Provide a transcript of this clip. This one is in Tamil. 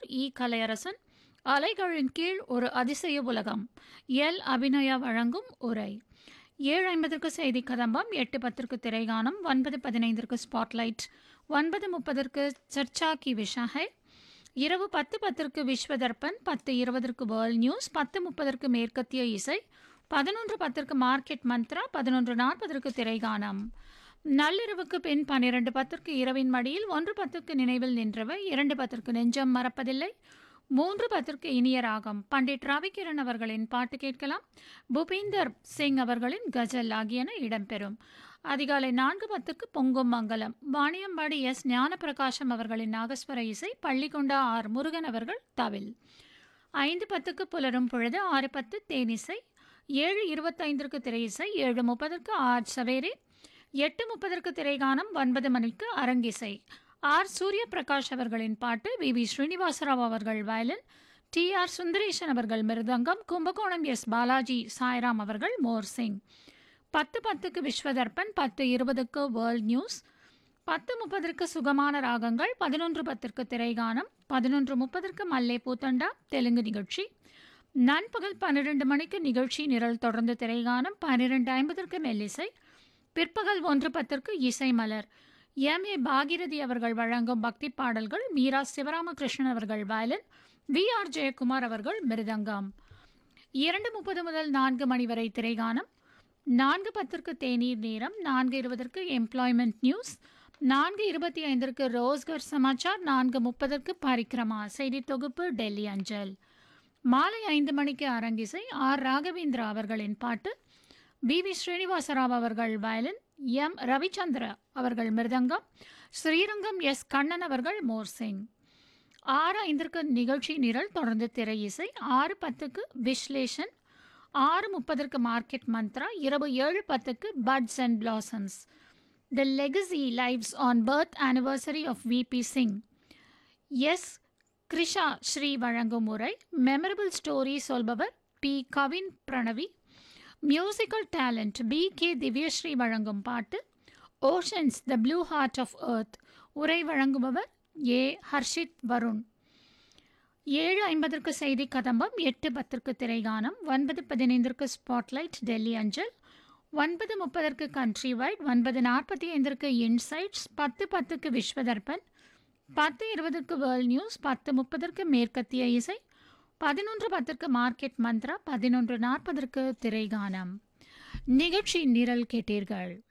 இ கலையரசன் அலைகளின் கீழ் ஒரு அதிசய உலகம் எல் அபிநயா வழங்கும் உரை ஏழு ஐம்பதற்கு செய்தி கதம்பம் எட்டு பத்திற்கு திரைகானம் ஒன்பது பதினைந்திற்கு ஸ்பாட்லைட் ஒன்பது முப்பதற்கு சர்ச்சா கி விஷாகை இரவு பத்து பத்திற்கு விஸ்வதர்பன் பத்து இருபதற்கு வேர்ல்ட் நியூஸ் பத்து முப்பதற்கு மேற்கத்திய இசை பதினொன்று பத்திற்கு மார்க்கெட் மந்த்ரா பதினொன்று நாற்பதற்கு திரைகானம் நள்ளிரவுக்கு பின் பன்னிரண்டு பத்திற்கு இரவின் மடியில் ஒன்று பத்திற்கு நினைவில் நின்றவை இரண்டு பத்திற்கு நெஞ்சம் மறப்பதில்லை மூன்று பத்திற்கு இனிய ராகம் பண்டிட் ரவிகிரண் அவர்களின் பாட்டு கேட்கலாம் பூபீந்தர் சிங் அவர்களின் கஜல் ஆகியன இடம்பெறும் அதிகாலை நான்கு பத்துக்கு பொங்கும் மங்கலம் வாணியம்பாடி எஸ் ஞானப்பிரகாசம் அவர்களின் நாகஸ்வர இசை பள்ளிக்கொண்டா ஆர் முருகன் அவர்கள் தவில் ஐந்து பத்துக்கு புலரும் பொழுது ஆறு பத்து தேனிசை ஏழு இருபத்தைந்திற்கு திரையிசை ஏழு முப்பதற்கு ஆர் சவேரே எட்டு முப்பதற்கு திரைகானம் ஒன்பது மணிக்கு அரங்கிசை ஆர் சூரிய பிரகாஷ் அவர்களின் பாட்டு வி வி ஸ்ரீனிவாசராவ் அவர்கள் வயலின் டி ஆர் சுந்தரேசன் அவர்கள் மிருதங்கம் கும்பகோணம் எஸ் பாலாஜி சாய்ராம் அவர்கள் மோர் சிங் பத்து பத்துக்கு விஸ்வதர்பன் பத்து இருபதுக்கு வேர்ல்ட் நியூஸ் பத்து முப்பதற்கு சுகமான ராகங்கள் பதினொன்று பத்திற்கு திரைகானம் பதினொன்று முப்பதற்கு மல்லே பூத்தண்டா தெலுங்கு நிகழ்ச்சி நண்பகல் பன்னிரண்டு மணிக்கு நிகழ்ச்சி நிரல் தொடர்ந்து திரைகானம் பன்னிரெண்டு ஐம்பதற்கு மெல்லிசை பிற்பகல் ஒன்று பத்திற்கு இசை மலர் எம் ஏ பாகிரதி அவர்கள் வழங்கும் பக்தி பாடல்கள் மீரா சிவராமகிருஷ்ணன் அவர்கள் வயலின் வி ஆர் ஜெயக்குமார் அவர்கள் மிருதங்கம் இரண்டு முப்பது முதல் நான்கு மணி வரை திரைகானம் நான்கு பத்திற்கு தேநீர் நேரம் நான்கு இருபதற்கு எம்ப்ளாய்மெண்ட் நியூஸ் நான்கு இருபத்தி ஐந்திற்கு ரோஸ்கர் சமாச்சார் நான்கு முப்பதற்கு பரிக்ரமா செய்தி தொகுப்பு டெல்லி அஞ்சல் மாலை ஐந்து மணிக்கு அரங்கிசை ஆர் ராகவேந்திரா அவர்களின் பாட்டு பி வி ஸ்ரீனிவாசராவ் அவர்கள் வயலின் எம் ரவிச்சந்திர அவர்கள் மிருதங்கம் ஸ்ரீரங்கம் எஸ் கண்ணன் அவர்கள் மோர்சிங் ஆறு ஐந்திற்கு நிகழ்ச்சி நிரல் தொடர்ந்து திரை இசை ஆறு பத்துக்கு விஸ்லேஷன் ஆறு முப்பதற்கு மார்க்கெட் மந்த்ரா இரவு ஏழு பத்துக்கு buds and blossoms the legacy lives on birth anniversary of VP Singh S Krisha Sri வழங்கும் உரை மெமரபிள் ஸ்டோரி சொல்பவர் B Kavin Pranavi musical talent P K Divyashree வழங்கும் பாட்டு oceans the blue heart of earth உரை வழங்குபவர் ஏ ஹர்ஷித் வருண் ஏழு ஐம்பதற்கு செய்தி கதம்பம் எட்டு பத்திற்கு திரைகானம் ஒன்பது பதினைந்திற்கு ஸ்பாட்லைட் டெல்லி அஞ்சல் ஒன்பது முப்பதற்கு கண்ட்ரி வைட் ஒன்பது நாற்பத்தி ஐந்திற்கு இன்சைட்ஸ் பத்து பத்துக்கு விஸ்வதர்பன் பத்து இருபதற்கு வேர்ல்ட் நியூஸ் பத்து முப்பதற்கு மேற்கத்திய இசை பதினொன்று பத்திற்கு மார்க்கெட் மந்த்ரா பதினொன்று நாற்பதற்கு திரைகானம் நிகழ்ச்சி நிரல் கேட்டீர்கள்